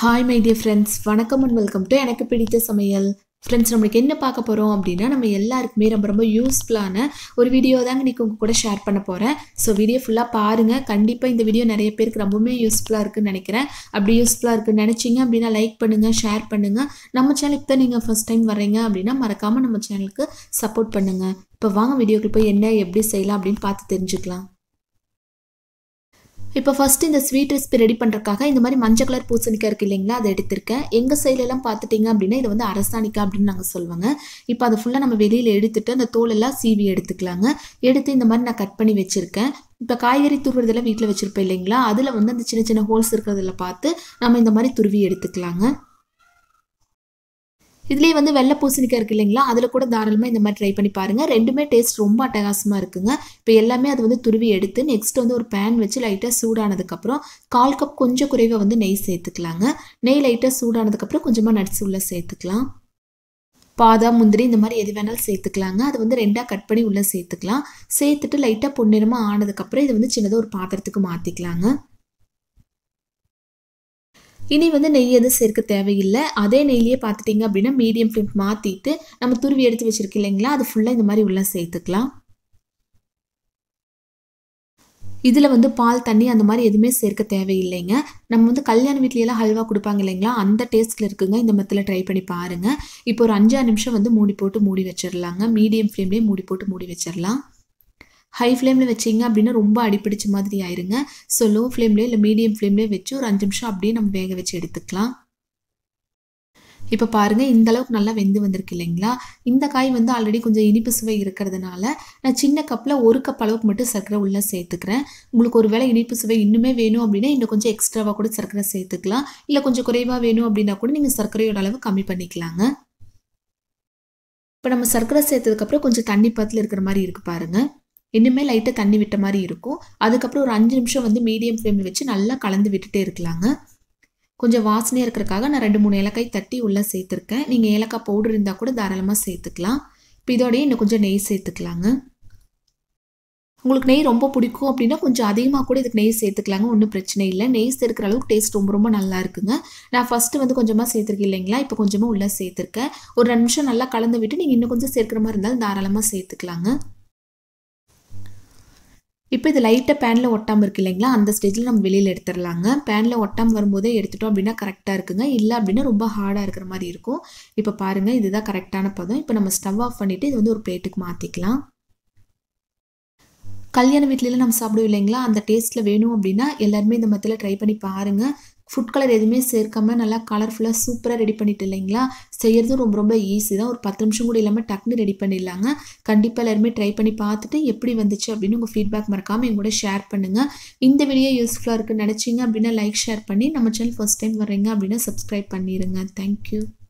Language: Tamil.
ஹாய் மை டியர் ஃப்ரெண்ட்ஸ் வணக்கம் அண்ட் வெல்கம் டு எனக்கு பிடித்த சமையல் ஃப்ரெண்ட்ஸ் நம்மளுக்கு என்ன பார்க்க போகிறோம் அப்படின்னா நம்ம எல்லாருக்குமே ரொம்ப ரொம்ப யூஸ்ஃபுல்லான ஒரு வீடியோ தாங்க இன்றைக்கி உங்கள் கூட ஷேர் பண்ண போகிறேன் ஸோ வீடியோ ஃபுல்லாக பாருங்கள் கண்டிப்பாக இந்த வீடியோ நிறைய பேருக்கு ரொம்பவுமே யூஸ்ஃபுல்லாக இருக்குன்னு நினைக்கிறேன் அப்படி யூஸ்ஃபுல்லாக இருக்குன்னு நினச்சிங்க அப்படின்னா லைக் பண்ணுங்கள் ஷேர் பண்ணுங்கள் நம்ம சேனலுக்கு தான் நீங்கள் ஃபஸ்ட் டைம் வர்றீங்க அப்படின்னா மறக்காமல் நம்ம சேனலுக்கு சப்போர்ட் பண்ணுங்கள் இப்போ வாங்க வீடியோக்கு போய் என்ன எப்படி செய்யலாம் அப்படின்னு பார்த்து தெரிஞ்சுக்கலாம் இப்போ ஃபஸ்ட்டு இந்த ஸ்வீட் ரெசிபி ரெடி பண்ணுறதுக்காக இந்த மாதிரி மஞ்சள் கலர் பூசணிக்காய் இருக்குது இல்லைங்களா அதை எடுத்திருக்கேன் எங்கள் சைட்லலாம் பார்த்துட்டிங்க அப்படின்னா இதை வந்து அரசாணிக்காய் அப்படின்னு நாங்கள் சொல்லுவாங்க இப்போ அதை ஃபுல்லாக நம்ம வெளியில் எடுத்துட்டு அந்த தோலெல்லாம் சீவி எடுத்துக்கலாங்க எடுத்து இந்த மாதிரி நான் கட் பண்ணி வச்சுருக்கேன் இப்போ காய்கறி துருவுறதெல்லாம் வீட்டில் வச்சுருப்பேன் இல்லைங்களா அதில் வந்து அந்த சின்ன சின்ன ஹோல்ஸ் இருக்கிறதில் பார்த்து நம்ம இந்த மாதிரி துருவி எடுத்துக்கலாங்க இதுலேயே வந்து வெள்ளை பூசணிக்காய் இருக்குது இல்லைங்களா அதில் கூட தாராளமாக இந்த மாதிரி ட்ரை பண்ணி பாருங்கள் ரெண்டுமே டேஸ்ட் ரொம்ப அட்டகாசமாக இருக்குங்க இப்போ எல்லாமே அது வந்து துருவி எடுத்து நெக்ஸ்ட் வந்து ஒரு பேன் வச்சு லைட்டாக சூடானதுக்கப்புறம் கால் கப் கொஞ்சம் குறைவாக வந்து நெய் சேர்த்துக்கலாங்க நெய் லைட்டாக சூடானதுக்கப்புறம் கொஞ்சமாக நட்ஸ் உள்ளே சேர்த்துக்கலாம் பாதாம் முந்திரி இந்த மாதிரி எது வேணாலும் சேர்த்துக்கலாங்க அது வந்து ரெண்டாக கட் பண்ணி உள்ளே சேர்த்துக்கலாம் சேர்த்துட்டு லைட்டாக பொன்னிறமாக ஆனதுக்கப்புறம் இதை வந்து சின்னதாக ஒரு பாத்திரத்துக்கு மாற்றிக்கலாங்க இனி வந்து நெய் எதுவும் சேர்க்க தேவையில்லை அதே நெய்லியே பார்த்துட்டிங்க அப்படின்னா மீடியம் ஃப்ளேம் மாற்றிட்டு நம்ம துருவி எடுத்து வச்சுருக்கு இல்லைங்களா அது ஃபுல்லாக இந்த மாதிரி உள்ளே சேர்த்துக்கலாம் இதில் வந்து பால் தண்ணி அந்த மாதிரி எதுவுமே சேர்க்க தேவையில்லைங்க நம்ம வந்து கல்யாண வீட்லையெல்லாம் ஹல்வா கொடுப்பாங்க இல்லைங்களா அந்த டேஸ்ட்டில் இருக்குங்க இந்த மெத்தில் ட்ரை பண்ணி பாருங்கள் இப்போ ஒரு அஞ்சாறு நிமிஷம் வந்து மூடி போட்டு மூடி வச்சிடலாங்க மீடியம் ஃப்ளேம்லேயே மூடி போட்டு மூடி வச்சிடலாம் ஹை ஃப்ளேமில் வச்சிங்க அப்படின்னா ரொம்ப அடிப்பிடிச்ச மாதிரி ஆயிருங்க ஸோ லோ ஃப்ளேம்லேயே இல்லை மீடியம் ஃப்ளேம்லேயே வச்சு ஒரு அஞ்சு நிமிஷம் அப்படியே நம்ம வேக வச்சு எடுத்துக்கலாம் இப்போ பாருங்கள் இந்த அளவுக்கு நல்லா வெந்து வந்திருக்கு இல்லைங்களா இந்த காய் வந்து ஆல்ரெடி கொஞ்சம் இனிப்பு சுவை இருக்கிறதுனால நான் சின்ன கப்பில் ஒரு கப் அளவுக்கு மட்டும் சர்க்கரை உள்ளே சேர்த்துக்கிறேன் உங்களுக்கு ஒரு வேளை இனிப்பு சுவை இன்னுமே வேணும் அப்படின்னா இன்னும் கொஞ்சம் எக்ஸ்ட்ராவாக கூட சர்க்கரை சேர்த்துக்கலாம் இல்லை கொஞ்சம் குறைவாக வேணும் அப்படின்னா கூட நீங்கள் சர்க்கரையோட அளவு கம்மி பண்ணிக்கலாங்க இப்போ நம்ம சர்க்கரை சேர்த்ததுக்கப்புறம் கொஞ்சம் தண்ணி பத்தில் இருக்கிற மாதிரி இருக்குது பாருங்கள் இன்னுமே லைட்டாக தண்ணி விட்ட மாதிரி இருக்கும் அதுக்கப்புறம் ஒரு அஞ்சு நிமிஷம் வந்து மீடியம் ஃப்ளேமில் வச்சு நல்லா கலந்து விட்டுட்டே இருக்கலாங்க கொஞ்சம் வாசனையாக இருக்கிறக்காக நான் ரெண்டு மூணு ஏலக்காய் தட்டி உள்ளே சேர்த்துருக்கேன் நீங்கள் ஏலக்காய் பவுடர் இருந்தால் கூட தாராளமாக சேர்த்துக்கலாம் இப்போ இதோடய இன்னும் கொஞ்சம் நெய் சேர்த்துக்கலாங்க உங்களுக்கு நெய் ரொம்ப பிடிக்கும் அப்படின்னா கொஞ்சம் அதிகமாக கூட இதுக்கு நெய் சேர்த்துக்கலாங்க ஒன்றும் பிரச்சனை இல்லை நெய் சேர்க்குற அளவுக்கு டேஸ்ட் ரொம்ப ரொம்ப நல்லா இருக்குங்க நான் ஃபஸ்ட்டு வந்து கொஞ்சமாக சேர்த்துருக்கேன் இல்லைங்களா இப்போ கொஞ்சமாக உள்ளே சேர்த்துருக்கேன் ஒரு ரெண்டு நிமிஷம் நல்லா கலந்து விட்டு நீங்கள் இன்னும் கொஞ்சம் சேர்க்குற மாதிரி இருந்தாலும் தாராளமாக சேர்த்துக்கலாங்க இப்போ இது லைட்டாக பேனில் ஒட்டாமல் இருக்கு இல்லைங்களா அந்த ஸ்டேஜில் நம்ம வெளியில் எடுத்துடலாங்க பேனில் ஒட்டாமல் வரும்போதே எடுத்துட்டோம் அப்படின்னா கரெக்டாக இருக்குங்க இல்லை அப்படின்னா ரொம்ப ஹார்டாக இருக்கிற மாதிரி இருக்கும் இப்போ பாருங்கள் இதுதான் கரெக்டான பதம் இப்போ நம்ம ஸ்டவ் ஆஃப் பண்ணிவிட்டு இது வந்து ஒரு பிளேட்டுக்கு மாற்றிக்கலாம் கல்யாண வீட்லலாம் நம்ம சாப்பிடுவோம் இல்லைங்களா அந்த டேஸ்ட்டில் வேணும் அப்படின்னா எல்லாருமே இந்த மத்தியில் ட்ரை பண்ணி பாருங்கள் ஃபுட் கலர் எதுவுமே சேர்க்காம நல்லா கலர்ஃபுல்லாக சூப்பராக ரெடி பண்ணிட்டு இல்லைங்களா செய்கிறதும் ரொம்ப ரொம்ப ஈஸி தான் ஒரு பத்து நிமிஷம் கூட இல்லாமல் டக்குன்னு ரெடி பண்ணிடலாங்க கண்டிப்பாக எல்லாருமே ட்ரை பண்ணி பார்த்துட்டு எப்படி வந்துச்சு அப்படின்னு உங்கள் ஃபீட்பேக் மறக்காமல் எங்க கூட ஷேர் பண்ணுங்கள் இந்த வீடியோ யூஸ்ஃபுல்லாக இருக்குன்னு நினச்சிங்க அப்படின்னா லைக் ஷேர் பண்ணி நம்ம சேனல் ஃபஸ்ட் டைம் வர்றீங்க அப்படின்னா சப்ஸ்கிரைப் பண்ணிடுங்க தேங்க்யூ